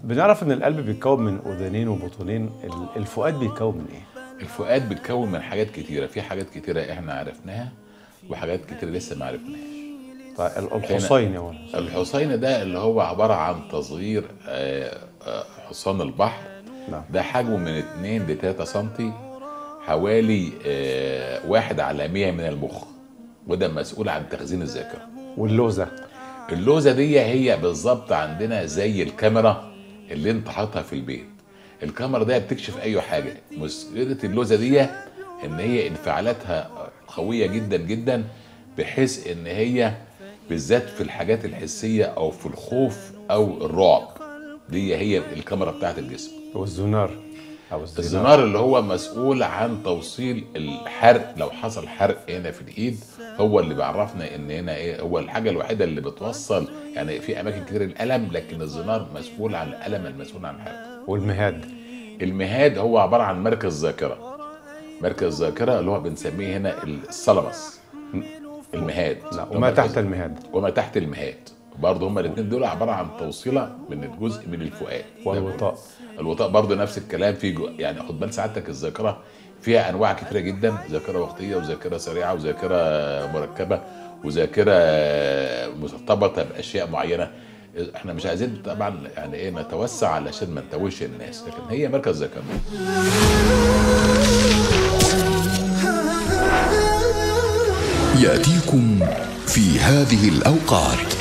بنعرف ان القلب بيتكون من اذنين وبطنين ال- الفؤاد بيتكون من ايه الفؤاد بيتكون من حاجات كتيره في حاجات كتيره احنا عرفناها وحاجات كتيره لسه ما عرفناش طيب ال- الحصين يا ولد الحصين ده اللي هو عباره عن تصغير آه، آه، حصان البحر نعم ده حجمه من 2 ل 3 سم حوالي آه، واحد على 100 من المخ وده مسؤول عن تخزين الذاكره واللوزه اللوزه دي هي بالظبط عندنا زي الكاميرا اللي انت حاطها في البيت الكاميرا دي بتكشف اي حاجه مشكله اللوزه دي ان هي انفعالاتها قويه جدا جدا بحيث ان هي بالذات في الحاجات الحسيه او في الخوف او الرعب دي هي الكاميرا بتاعت الجسم والزنار او الزنار الزنار اللي هو مسؤول عن توصيل الحرق لو حصل حرق هنا في الايد هو اللي بيعرفنا ان هنا ايه هو الحاجه الوحيده اللي بتوصل يعني في اماكن كتير الالم لكن الزنار مسؤول عن الالم المسؤول عن الحرق والمهاد المهاد هو عباره عن مركز ذاكره مركز ذاكره اللي هو بنسميه هنا الثلمس المهاد لا وما مركز- تحت المهاد وما تحت المهاد برضه هما الاثنين دول عباره عن توصيله من الجزء من الفؤاد والوطاء الوطاء برضه نفس الكلام في جو يعني خد بال سعادتك الذاكره فيها انواع كتيره جدا ذاكره وقتيه وذاكره سريعه وذاكره مركبه وذاكره مرتبطه باشياء معينه احنا مش عايزين طبعا يعني ايه نتوسع علشان ما نتوهش الناس لكن هي مركز ذاكره ياتيكم في هذه الاوقات